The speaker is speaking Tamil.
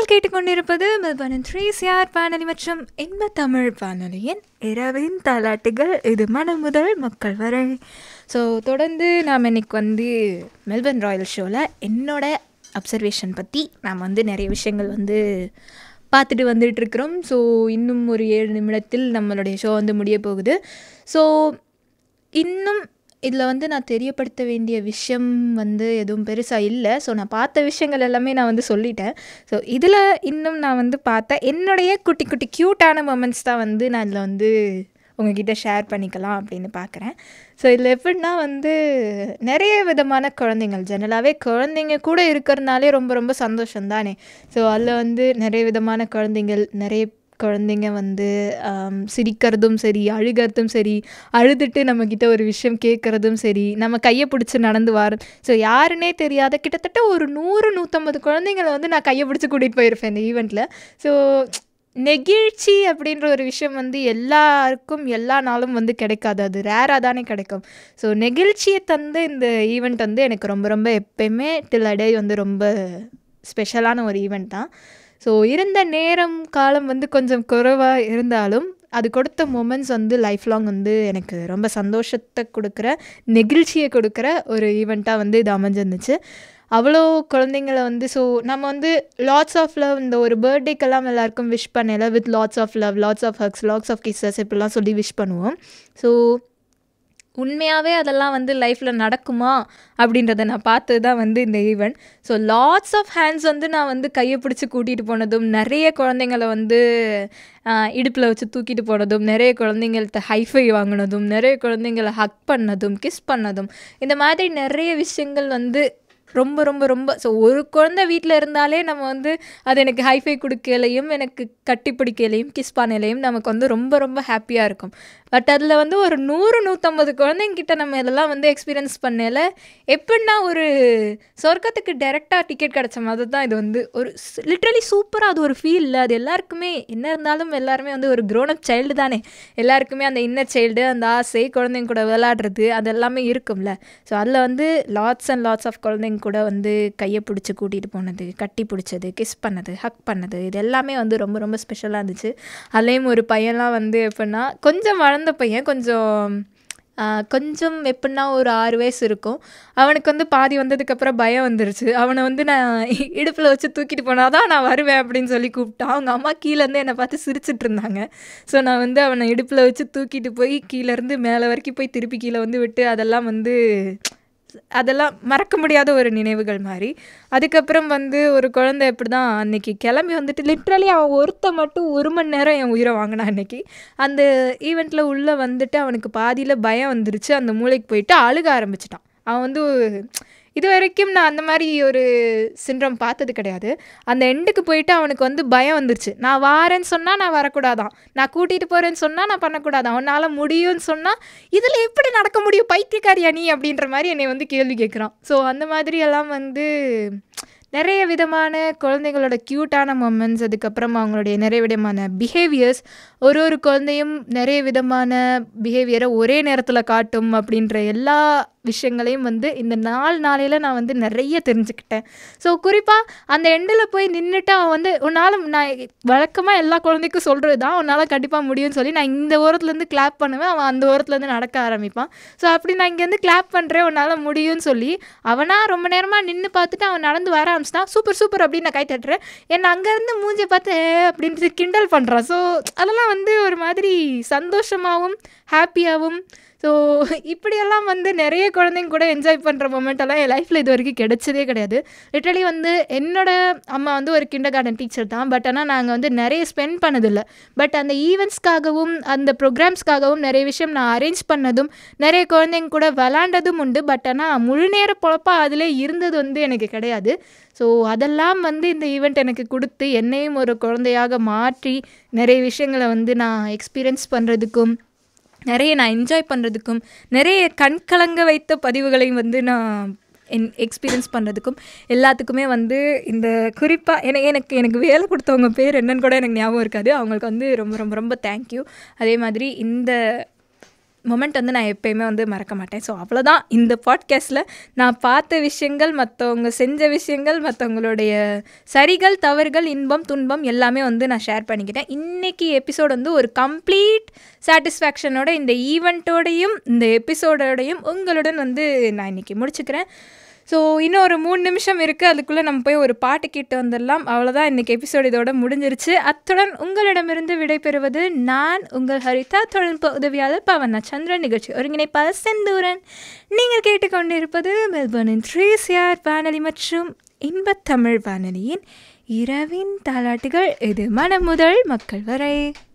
நீங்கள் கேட்டுக்கொண்டிருப்பது மெல்பர்னின் த்ரீ சிஆர் வானொலி மற்றும் இன்ப தமிழ் வானொலியின் இரவின் தாலாட்டுகள் இது மனம் முதல் மக்கள் வரை ஸோ தொடர்ந்து நாம் இன்னைக்கு வந்து மெல்பர்ன் ராயல் ஷோவில் என்னோட அப்சர்வேஷன் பற்றி நாம் வந்து நிறைய விஷயங்கள் வந்து பார்த்துட்டு வந்துட்டு இருக்கிறோம் ஸோ இன்னும் ஒரு ஏழு நிமிடத்தில் நம்மளுடைய ஷோ வந்து முடிய போகுது ஸோ இன்னும் இதில் வந்து நான் தெரியப்படுத்த வேண்டிய விஷயம் வந்து எதுவும் பெருசாக இல்லை ஸோ நான் பார்த்த விஷயங்கள் எல்லாமே நான் வந்து சொல்லிட்டேன் ஸோ இதில் இன்னும் நான் வந்து பார்த்த என்னுடைய குட்டி குட்டி க்யூட்டான மொமெண்ட்ஸ் தான் வந்து நான் இதில் வந்து உங்ககிட்ட ஷேர் பண்ணிக்கலாம் அப்படின்னு பார்க்குறேன் ஸோ இதில் எப்படின்னா வந்து நிறைய விதமான குழந்தைங்கள் ஜெனரலாகவே குழந்தைங்க கூட இருக்கிறதுனாலே ரொம்ப ரொம்ப சந்தோஷம் தானே ஸோ அதில் வந்து நிறைய விதமான குழந்தைங்கள் நிறைய குழந்தைங்க வந்து ஆம், சிரிக்கிறதும் சரி அழுகிறதும் சரி அழுதுட்டு நம்மக்கிட்ட ஒரு விஷயம் கேட்குறதும் சரி நம்ம கையை பிடிச்சி நடந்து வர ஸோ யாருன்னே தெரியாத கிட்டத்தட்ட ஒரு நூறு நூற்றம்பது குழந்தைங்களை வந்து நான் கையை பிடிச்சி கூட்டிகிட்டு போயிருப்பேன் இந்த ஈவெண்ட்டில் ஸோ நெகிழ்ச்சி அப்படின்ற ஒரு விஷயம் வந்து எல்லாருக்கும் எல்லா நாளும் வந்து கிடைக்காது அது ரேராக தானே கிடைக்கும் ஸோ நெகிழ்ச்சியை தந்த இந்த ஈவெண்ட் வந்து எனக்கு ரொம்ப ரொம்ப எப்பயுமே டில் அடே வந்து ரொம்ப ஸ்பெஷலான ஒரு ஈவெண்ட் தான் ஸோ இருந்த நேரம் காலம் வந்து கொஞ்சம் குறைவாக இருந்தாலும் அது கொடுத்த மொமெண்ட்ஸ் வந்து லைஃப் லாங் வந்து எனக்கு ரொம்ப சந்தோஷத்தை கொடுக்குற நெகிழ்ச்சியை கொடுக்குற ஒரு ஈவெண்ட்டாக வந்து இது அமைஞ்சிருந்துச்சு அவ்வளோ குழந்தைங்கள வந்து ஸோ நம்ம வந்து லாட்ஸ் ஆஃப் லவ் இந்த ஒரு பர்த்டேக்கெல்லாம் எல்லாருக்கும் விஷ் பண்ணல with lots of love lots of hugs lots of kisses இப்படிலாம் சொல்லி விஷ் பண்ணுவோம் ஸோ உண்மையாகவே அதெல்லாம் வந்து லைஃப்பில் நடக்குமா அப்படின்றத நான் பார்த்தது தான் வந்து இந்த event so lots of hands வந்து நான் வந்து கையை பிடிச்சி கூட்டிகிட்டு போனதும் நிறைய குழந்தைங்கள வந்து இடுப்பில் வச்சு தூக்கிட்டு போனதும் நிறைய குழந்தைங்கள்ட்ட ஹைஃபை வாங்கினதும் நிறைய குழந்தைங்கள ஹக் பண்ணதும் கிஸ் பண்ணதும் இந்த மாதிரி நிறைய விஷயங்கள் வந்து ரொம்ப ரொம்ப ரொம்ப ஸோ ஒரு குழந்தை வீட்டில் இருந்தாலே நம்ம வந்து அது எனக்கு ஹைஃபை கொடுக்கலையும் எனக்கு கட்டி பிடிக்கலையும் கிஸ் பண்ணலையும் நமக்கு வந்து ரொம்ப ரொம்ப ஹாப்பியாக இருக்கும் பட் அதில் வந்து ஒரு நூறு நூற்றம்பது குழந்தைங்கிட்ட நம்ம இதெல்லாம் வந்து எக்ஸ்பீரியன்ஸ் பண்ணல எப்படின்னா ஒரு சொர்க்கத்துக்கு டைரெக்டாக டிக்கெட் கிடச்ச மாதிரி தான் இது வந்து ஒரு லிட்ரலி சூப்பராக அது ஒரு ஃபீல் அது எல்லாருக்குமே என்ன இருந்தாலும் எல்லாருமே வந்து ஒரு grown up சைல்டு தானே எல்லாருக்குமே அந்த இன்னர் சைல்டு அந்த ஆசை குழந்தைங்க கூட விளையாடுறது அது எல்லாமே இருக்கும்ல ஸோ அதில் வந்து லாட்ஸ் அண்ட் லாட்ஸ் ஆஃப் குழந்தைங்க கூட வந்து கையை பிடிச்சி கூட்டிகிட்டு போனது கட்டி பிடிச்சது கிஸ் பண்ணது ஹக் பண்ணது இது எல்லாமே வந்து ரொம்ப ரொம்ப ஸ்பெஷலாக இருந்துச்சு அதுலேயும் ஒரு பையன்லாம் வந்து எப்படின்னா கொஞ்சம் வளர்ந்த பையன் கொஞ்சம் ஆஹ், கொஞ்சம் எப்படின்னா ஒரு ஆறு வயசு இருக்கும் அவனுக்கு வந்து பாதி வந்ததுக்கப்புறம் பயம் வந்துருச்சு அவனை வந்து நான் இடுப்பில் வச்சு தூக்கிட்டு போனால் தான் நான் வருவேன் அப்படின்னு சொல்லி கூப்பிட்டான் அவங்க அம்மா கீழேருந்து என்னை பார்த்து சிரிச்சிட்டு இருந்தாங்க ஸோ நான் வந்து அவனை இடுப்பில் வச்சு தூக்கிட்டு போய் கீழேருந்து மேலே வரைக்கும் போய் திருப்பி கீழே வந்து விட்டு அதெல்லாம் வந்து அதெல்லாம் மறக்க முடியாத ஒரு நினைவுகள் மாதிரி அதுக்கப்புறம் வந்து ஒரு குழந்தை எப்படி தான் அன்னைக்கு கிளம்பி வந்துட்டு லிட்ரலி அவன் ஒருத்த மட்டும் ஒரு மணி நேரம் என் உயிரை வாங்கினான் அன்னைக்கு அந்த ஈவெண்ட்டில் உள்ளே வந்துட்டு அவனுக்கு பாதியில் பயம் வந்துருச்சு அந்த மூளைக்கு போயிட்டு அழுக ஆரம்பிச்சிட்டான் அவன் வந்து இது வரைக்கும் நான் அந்த மாதிரி ஒரு சின்ரம் பார்த்தது கிடையாது அந்த எண்டுக்கு போயிட்டு அவனுக்கு வந்து பயம் வந்துருச்சு நான் வாரேன்னு சொன்னால் நான் வரக்கூடாதான் நான் கூட்டிகிட்டு போகிறேன்னு சொன்னால் நான் பண்ணக்கூடாதான் உன்னால் முடியும்னு சொன்னால் இதில் எப்படி நடக்க முடியும் பைத்தியக்காரியா நீ அப்படின்ற மாதிரி என்னை வந்து கேள்வி கேட்குறான் ஸோ அந்த மாதிரி எல்லாம் வந்து நிறைய விதமான குழந்தைங்களோட க்யூட்டான மொமெண்ட்ஸ் அதுக்கப்புறம் அவங்களுடைய நிறைய விதமான பிஹேவியர்ஸ் ஒரு ஒரு குழந்தையும் நிறைய விதமான பிஹேவியரை ஒரே நேரத்தில் காட்டும் அப்படின்ற எல்லா விஷயங்களையும் வந்து இந்த நாலு நாளையில் நான் வந்து நிறைய தெரிஞ்சுக்கிட்டேன் ஸோ குறிப்பாக அந்த எண்டில் போய் நின்றுட்டு அவன் வந்து உன்னால் நான் வழக்கமாக எல்லா குழந்தைக்கும் சொல்கிறது தான் உன்னால் கண்டிப்பாக முடியும்னு சொல்லி நான் இந்த ஓரத்துலேருந்து கிளாப் பண்ணுவேன் அவன் அந்த ஓரத்துலேருந்து நடக்க ஆரம்பிப்பான் ஸோ அப்படி நான் இங்கேருந்து கிளாப் பண்ணுறேன் உன்னால் முடியும்னு சொல்லி அவனா ரொம்ப நேரமாக நின்று பார்த்துட்டு அவன் நடந்து வர ஆரம்பிச்சிட்டான் சூப்பர் சூப்பர் அப்படின்னு நான் கை தட்டுறேன் என்னை அங்கேருந்து மூஞ்சி பார்த்து "ஏ" அப்படின்ட்டு கிண்டல் பண்ணுறான் ஸோ அதெல்லாம் வந்து ஒரு மாதிரி சந்தோஷமாகவும் ஹாப்பியாகவும் ஸோ இப்படியெல்லாம் வந்து நிறைய குழந்தைங்க கூட என்ஜாய் பண்ணுற மொமெண்ட் எல்லாம் என் லைஃப்பில் இது வரைக்கும் கிடைச்சதே கிடையாது லிட்டரலி வந்து என்னோட அம்மா வந்து ஒரு கிண்டர் கார்டன் டீச்சர் தான் பட் ஆனால் நாங்கள் வந்து நிறைய ஸ்பெண்ட் பண்ணதில்லை பட் அந்த ஈவெண்ட்ஸ்க்காகவும் அந்த ப்ரோக்ராம்ஸ்க்காகவும் நிறைய விஷயம் நான் அரேஞ்ச் பண்ணதும் நிறைய குழந்தைங்க கூட விளாண்டதும் உண்டு பட் ஆனால் முழு நேர பொழப்பா அதிலே இருந்தது வந்து எனக்கு கிடையாது ஸோ அதெல்லாம் வந்து இந்த ஈவெண்ட் எனக்கு கொடுத்து என்னையும் ஒரு குழந்தையாக மாற்றி நிறைய விஷயங்களை வந்து நான் எக்ஸ்பீரியன்ஸ் பண்ணுறதுக்கும் நிறைய நான் என்ஜாய் பண்ணுறதுக்கும் நிறைய கண்கலங்க வைத்த பதிவுகளையும் வந்து நான் என் எக்ஸ்பீரியன்ஸ் பண்ணுறதுக்கும் எல்லாத்துக்குமே வந்து இந்த குறிப்பாக எனக்கு எனக்கு எனக்கு வேலை கொடுத்தவங்க பேர் என்னன்னு கூட எனக்கு ஞாபகம் இருக்காது அவங்களுக்கு வந்து ரொம்ப ரொம்ப ரொம்ப தேங்க்யூ அதே மாதிரி இந்த மொமெண்ட் வந்து நான் எப்பயுமே வந்து மறக்க மாட்டேன் ஸோ அவ்வளோதான் இந்த பாட்காஸ்ட்டில் நான் பார்த்த விஷயங்கள் மற்றவங்க செஞ்ச விஷயங்கள் மற்றவங்களுடைய சரிகள் தவறுகள் இன்பம் துன்பம் எல்லாமே வந்து நான் ஷேர் பண்ணிக்கிட்டேன் இன்றைக்கி எபிசோட் வந்து ஒரு கம்ப்ளீட் சாட்டிஸ்ஃபேக்ஷனோட இந்த ஈவெண்ட்டோடையும் இந்த எபிசோடோடையும் உங்களுடன் வந்து நான் இன்றைக்கி முடிச்சுக்கிறேன் ஸோ இன்னும் ஒரு மூணு நிமிஷம் இருக்குது அதுக்குள்ளே நம்ம போய் ஒரு பாட்டு கேட்டு வந்துடலாம் அவ்வளோதான் இன்றைக்கி எபிசோட் இதோட முடிஞ்சிருச்சு அத்துடன் உங்களிடமிருந்து விடைபெறுவது நான் உங்கள் ஹரிதா தொழில்நுட்ப உதவியாளர் பவனா சந்திரன் நிகழ்ச்சி ஒருங்கிணைப்பாளர் செந்தூரன் நீங்கள் கேட்டுக்கொண்டிருப்பது மெல்பர்னின் த்ரீ சிஆர் வானொலி மற்றும் இன்பத்தமிழ் வானொலியின் இரவின் தாலாட்டுகள் இது மனம் முதல் மக்கள் வரை